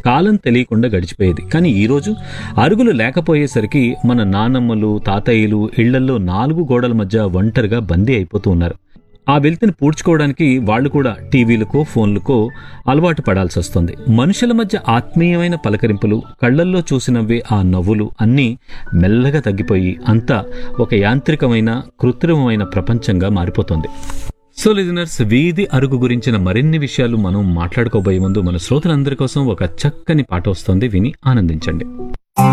కాలం తెలియకుండా గడిచిపోయేది కానీ ఈరోజు అరుగులు లేకపోయేసరికి మన నానమ్మలు తాతయ్యలు ఇళ్లల్లో నాలుగు గోడల మధ్య ఒంటరిగా బందీ అయిపోతూ ఉన్నారు ఆ వెల్తిని పూడ్చుకోవడానికి వాళ్ళు కూడా టీవీలకో ఫోన్లకో అలవాటు పడాల్సి వస్తుంది మనుషుల మధ్య ఆత్మీయమైన పలకరింపులు కళ్ళల్లో చూసినవే ఆ నవ్వులు అన్నీ మెల్లగా తగ్గిపోయి అంతా ఒక యాంత్రికమైన కృత్రిమమైన ప్రపంచంగా మారిపోతుంది సో లిజనర్స్ వీధి అరుగు గురించిన మరిన్ని విషయాలు మనం మాట్లాడుకోబోయే ముందు మన శ్రోతలందరి కోసం ఒక చక్కని పాట వస్తుంది విని ఆనందించండి